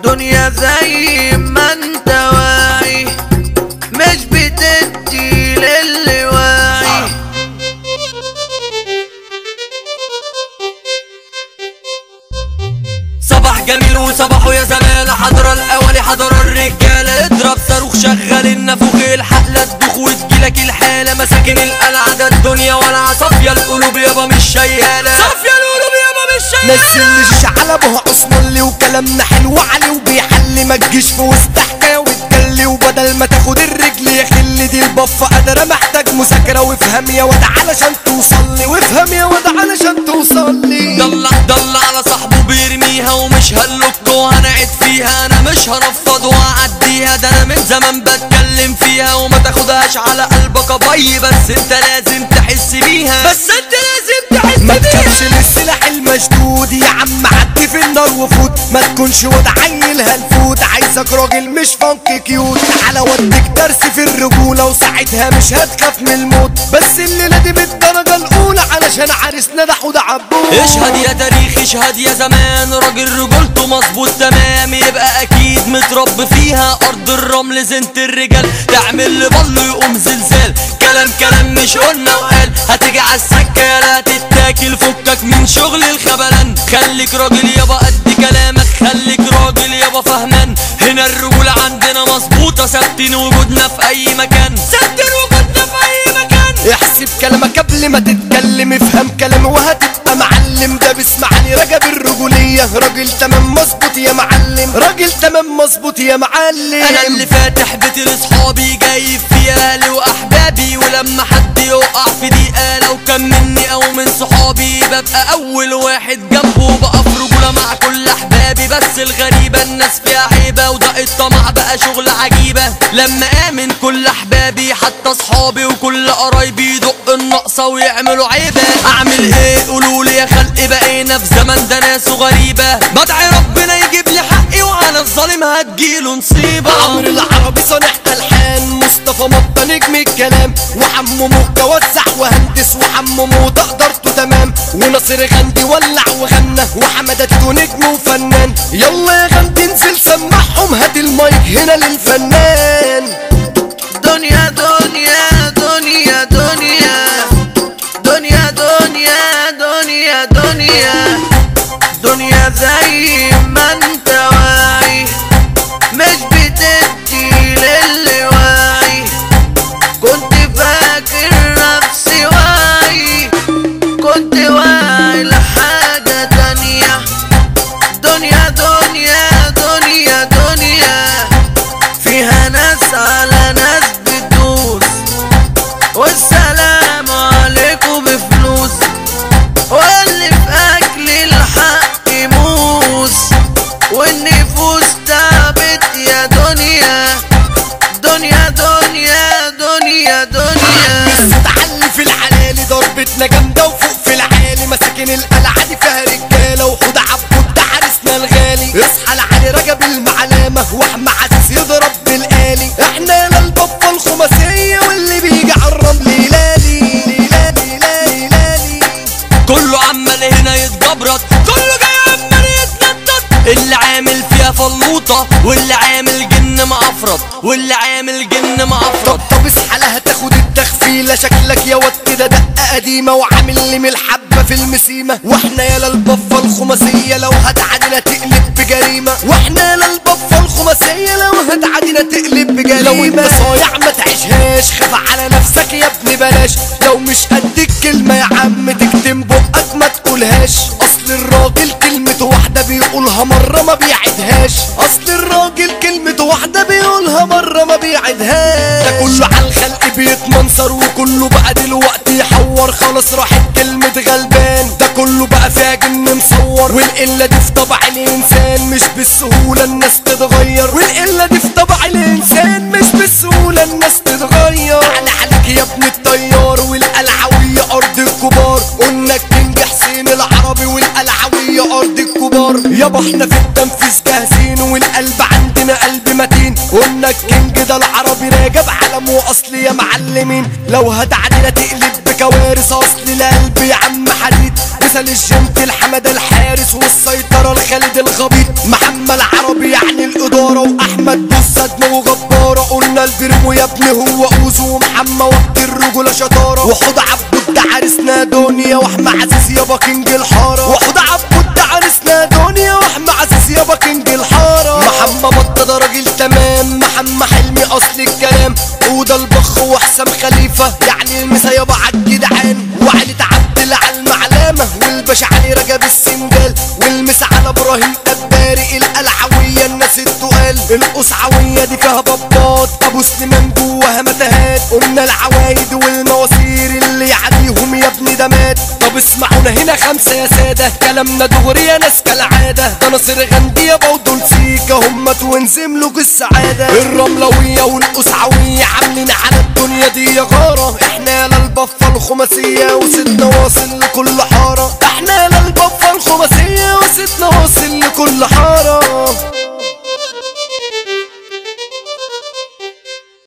دنيا زي ما انت واعي مش بتدي للي واعي صباح جميل وصباحه يا زمان حضر الاولي حضر الرجاله اضرب صاروخ شغل النافوخ الحقله تدوخ وتجيلك الحاله مساكن القلعه ده الدنيا ولا صافيه القلوب يابا مش شياله صافيه القلوب يابا مش شياله نزل على ابوها عثمان وكلامنا حلو علي وبيحل ما تجيش في وسط حكايه وتجلي وبدل ما تاخد الرجل يا خل دي البفه قادره محتاج مذاكره وافهم يا واد علشان توصل لي وافهم يا واد علشان توصل لي ضل ضل على صاحبه بيرميها ومش هنلك وهنعد فيها انا مش هنفض واعديها ده انا من زمان بتكلم فيها وما تاخدهاش على قلبك ابي بس انت لازم تحس بيها بس انت لازم تحس ما بيها تخافش من السلاح المشدود يا عم عدي في النار وفوت ما تكونش واد عيل هلفوت عايزك راجل مش فانك كيوت تعالى وديك درس في الرجولة وساعتها مش هتخاف من الموت بس الليلة دي بالدرجة الأولى علشان عرسنا ده حوده عبود اشهد يا تاريخ اشهد يا زمان راجل رجولته مظبوط تمام يبقى اكيد متربي فيها ارض الرمل زنت الرجال تعمل لبل يقوم زلزال كلام كلام مش قلنا وقال هتيجي على السكه لا تتاكل فكك من شغل الخبلان خليك راجل يابا قد كلامك خليك راجل يابا فهمان هنا الرجولة عندنا مظبوطة ثابتين وجودنا في أي مكان ثابتين وجودنا في أي مكان احسب كلامك قبل ما تتكلم افهم كلامي وهتبقى معلم ده بيسمعني رجب الرجولية راجل تمام مظبوط يا معلم راجل تمام مظبوط يا معلم انا اللي فاتح بيتي لاصحابي جايب في اهلي واحبابي ولما حد يقع في دقيقه لو كان مني او من صحابي ببقى اول واحد جنبه بقى في رجوله مع كل احبابي بس الغريبه الناس فيها عيبه وده الطمع بقى شغل عجيبه لما امن كل احبابي حتى اصحابي وكل قرايبي يدق النقصه ويعملوا عيبه اعمل ايه قولوا لي يا خلق بقينا في زمن ده ناس غريبه بدعي ربنا يجيب لي حقي وعلى الظالم هتجيله نصيبه عمرو العربي صانع الحان مصطفى مطة نجم الكلام وحمو موكا وزع وهندس وحمو موضة قدرته تمام وناصر غندي ولع وغنى وحمدة تيتو نجم وفنان يلا يا غندي انزل سمعهم هات المايك هنا للفنان دنيا دنيا دنيا دنيا دنيا دنيا دنيا دنيا دنيا زي ما انت واعي مش بتدي للي واعي كنت فاكر نفسي واعي كنت واعي لحاجة تانية دنيا دنيا دنيا دنيا فيها ناس على ناس بتدوس والسلام عليكم بفلوس واللي في اكل الحق موس والنفوس تعبت يا دنيا دنيا دنيا دنيا دنيا تعلي في العلالي ضربتنا جامدة وفوق في العالي مساكن القلعة دي فيها رجالة وحوض عبود ده عرسنا الغالي اصحى لعلي رجب المعلامة واحمى عزيز يضرب بالآلي احنا للبطة الخماسية واللي بيجي على الرمل يلالي يلالي يلالي يلالي كله عمال هنا يتجبرط كله جاي عمال يتنطط اللي عامل فيها فلوطة واللي عامل جن معفرط واللي عامل جن معفرط طب اصحى لها تاخد التخفيلة شكلك يا واد كده دقة قديمة وعامل لي من الحبة في المسيمة واحنا يا للبفة الخماسية لو هتعدينا تقلب بجريمة واحنا يا للبفة الخماسية لو هتعدينا تقلب بجريمة لو انت صايع ما تعيشهاش خاف على نفسك يا ابني بلاش لو مش قد الكلمة يا عم تكتم بقك ما تقولهاش اصل الراجل كلمة واحدة بيقولها مرة ما بيعدهاش اصل الراجل كلمة واحدة بيقولها مرة ما بيعدهاش ده كله على الخلق بيتمنصر وكله بقى دلوقتي يحور خلاص راحت كلمة غلبان ده كله بقى فيها جن مصور والقلة دي في طبع الانسان مش بالسهولة الناس تتغير والقلة دي في طبع الانسان مش بالسهولة الناس تتغير على عليك يا ابن الطيار والقلعوية ارض الكبار قلنا الكينج حسين العربي والقلعوية ارض الكبار يابا احنا في التنفيذ جاهزين والقلب عندنا قلب متين قلنا الكينج ده العربي راجب علم واصل يا معلمين لو هتعدينا تقلب بكوارث اصل القلب يا عم حديد المثل الجنت الحمد الحارس والسيطرة الخالد الغبيط محمد عربي يعني الإدارة وأحمد بوسة دماغه غبارة قلنا البرمو يا ابني هو أوزو ومحمد وقت الرجولة شطارة وحوض عبود ده عرسنا دنيا وأحمد عزيز يابا كينج الحارة وحوض عبود ده عرسنا دنيا وأحمد عزيز يابا كينج الحارة محمد بطة ده راجل تمام محمد حلمي أصل الكلام وده البخ وحسام خليفة يعني المسا يابا عالجدعان وعلي عبد على المعلمة والباشا علي رجب السنجال والمسا على ابراهيم الداري القلعوية الناس التقال القصعوية دي فيها بابات ابو سليمان جواها متاهات قلنا العوايد والمواسير اللي عليهم يا ابني ده مات طب اسمعونا هنا خمسة يا سادة كلامنا دغري يا ناس كالعادة ده ناصر غندي يابا ودول سيكا هم توينز ملوك السعادة الرملوية والقصعوية عاملين على الدنيا دي يا غارة احنا للبفة الخماسية وسيدنا واصل لكل حارة احنا للبفة الخماسية وسيدنا واصل لكل حارة